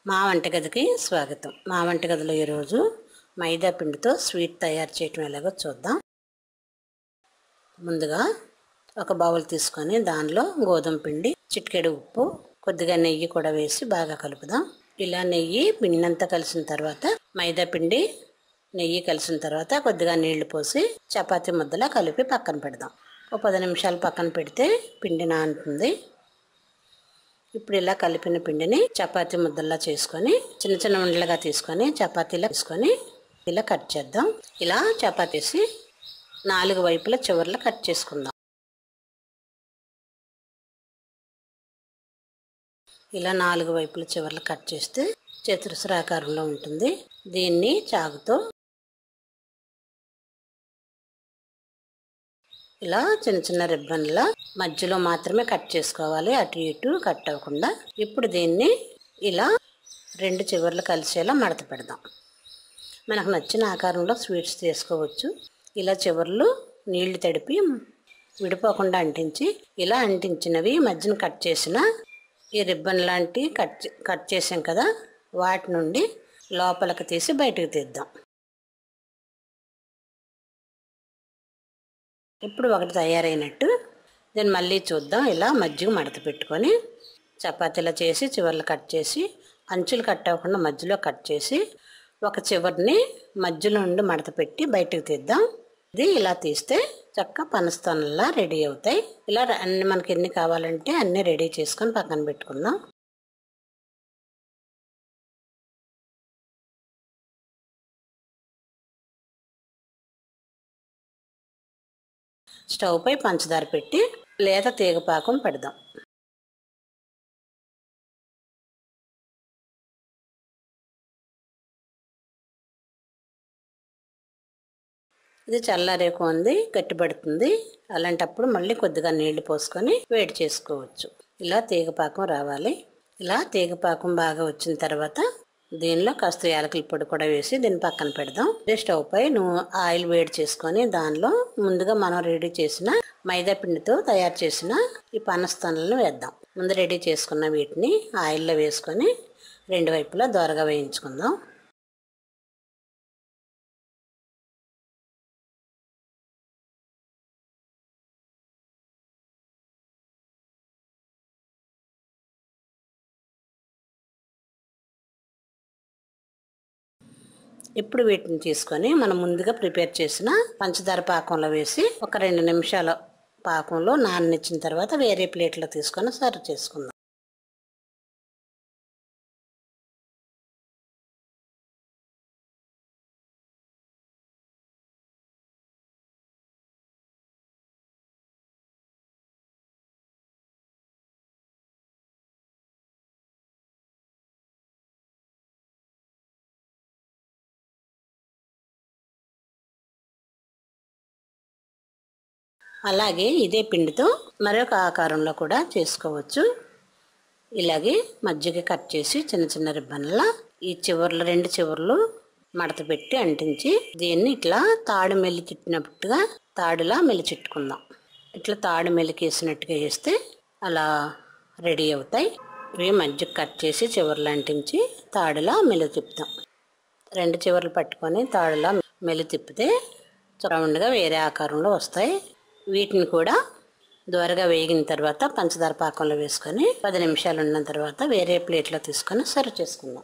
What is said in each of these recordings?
మా వంటగదికి స్వాగతం మా వంటగదిలో ఈరోజు మైదా పిండితో స్వీట్ తయారు చేయటం ఎలాగో చూద్దాం ముందుగా ఒక బౌల్ తీసుకొని దానిలో గోధుమ పిండి చిటికెడు ఉప్పు కొద్దిగా నెయ్యి కూడా వేసి బాగా కలుపుదాం ఇలా నెయ్యి పిండినంతా కలిసిన తర్వాత మైదా పిండి నెయ్యి కలిసిన తర్వాత కొద్దిగా నీళ్లు పోసి చపాతీ ముద్దలా కలిపి పక్కన పెడదాం ఒక పది నిమిషాలు పక్కన పెడితే పిండి నానుతుంది ఇప్పుడు ఇలా కలిపిన పిండిని చపాతీ ముద్దల్లా చేసుకొని చిన్న చిన్న ఉండలుగా తీసుకొని చపాతీలా తీసుకొని ఇలా కట్ చేద్దాం ఇలా చపాతీసి నాలుగు వైపుల చివర్లో కట్ చేసుకుందాం ఇలా నాలుగు వైపుల చివర్లు కట్ చేస్తే చతురస్రాకారంలో ఉంటుంది దీన్ని చాకుతో ఇలా చిన్న చిన్న రిబ్బన్లా మధ్యలో మాత్రమే కట్ చేసుకోవాలి అటు ఇటు కట్ అవ్వకుండా ఇప్పుడు దీన్ని ఇలా రెండు చివర్లు కలిసేలా మడత పెడదాం మనకు నచ్చిన ఆకారంలో స్వీట్స్ చేసుకోవచ్చు ఇలా చివర్లు నీళ్లు తడిపి విడిపోకుండా అంటించి ఇలా అంటించినవి మధ్యన కట్ చేసిన ఈ రిబ్బన్ లాంటి కట్ కట్ చేసాం కదా వాటి నుండి లోపలికి తీసి బయటకు తీద్దాం ఇప్పుడు ఒకటి తయారైనట్టు దీన్ని మళ్ళీ చూద్దాం ఇలా మధ్యలో మడత పెట్టుకొని చపాతీలా చేసి చివర్లు కట్ చేసి అంచులు కట్ అవ్వకుండా మధ్యలో కట్ చేసి ఒక చివరిని మధ్యలో నుండి మడత పెట్టి బయటకు తీద్దాం ఇది ఇలా తీస్తే చక్క పనస్తానల్లా రెడీ అవుతాయి ఇలా అన్ని మనకి ఎన్ని కావాలంటే అన్ని రెడీ చేసుకొని పక్కన పెట్టుకుందాం స్టవ్ పై పంచదార పెట్టి లేత తీగపాకం పెడదాం ఇది చల్లారేకు ఉంది గట్టిపడుతుంది అలాంటప్పుడు మళ్ళీ కొద్దిగా నీళ్లు పోసుకొని వేడి చేసుకోవచ్చు ఇలా తీగపాకం రావాలి ఇలా తీగపాకం బాగా వచ్చిన తర్వాత దీనిలో కాస్త యాలకుల పొడి కూడా వేసి దీన్ని పక్కన పెడదాం ఇదే స్టవ్ పై నువ్వు ఆయిల్ వేడి చేసుకొని దానిలో ముందుగా మనం రెడీ చేసిన మైదా పిండితో తయారు చేసిన ఈ పనస్తనలను వేద్దాం ముందు రెడీ చేసుకున్న వీటిని ఆయిల్లో వేసుకొని రెండు వైపులా దోరగా వేయించుకుందాం ఇప్పుడు వీటిని తీసుకొని మనం ముందుగా ప్రిపేర్ చేసిన పంచదార పాకంలో వేసి ఒక రెండు నిమిషాల పాకంలో నాననిచ్చిన తర్వాత వేరే ప్లేట్లో తీసుకొని సర్వ్ చేసుకుందాం అలాగే ఇదే పిండితో మరొక ఆకారంలో కూడా చేసుకోవచ్చు ఇలాగే మజ్జిగ కట్ చేసి చిన్న చిన్న రిబ్బన్లా ఈ చివర్లు రెండు చివర్లు మడత పెట్టి అంటించి దీన్ని ఇట్లా తాడు మెల్లి చుట్టినట్టుగా తాడులా మెల్లి చుట్టుకుందాం ఇట్లా తాడు మెలికేసినట్టుగా వేస్తే అలా రెడీ అవుతాయి ఇవి మజ్జిగ కట్ చేసి చివర్లు అంటించి తాడులా మెల్లి తిప్పుతాం రెండు చివర్లు పట్టుకొని తాడులా మెల్లి తిప్పితే రౌండ్గా వేరే ఆకారంలో వస్తాయి వీటిని కూడా దోరగా వేగిన తర్వాత పంచదార పాకంలో వేసుకొని పది నిమిషాలు ఉన్న తర్వాత వేరే ప్లేట్లో తీసుకొని సర్వ్ చేసుకుందాం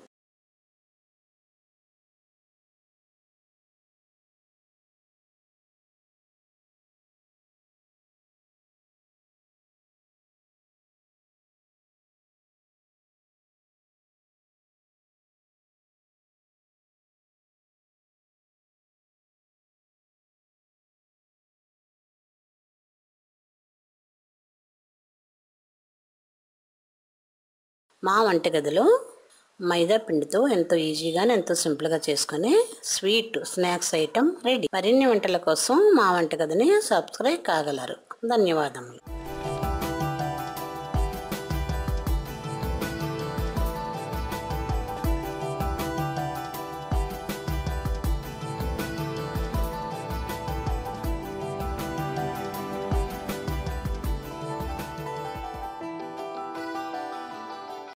మా వంటగదిలో మైదా పిండితో ఎంతో ఈజీగా ఎంతో సింపుల్గా చేసుకునే స్వీట్ స్నాక్స్ ఐటమ్ రెడీ మరిన్ని వంటల కోసం మా వంటగదిని సబ్స్క్రైబ్ కాగలరు ధన్యవాదములు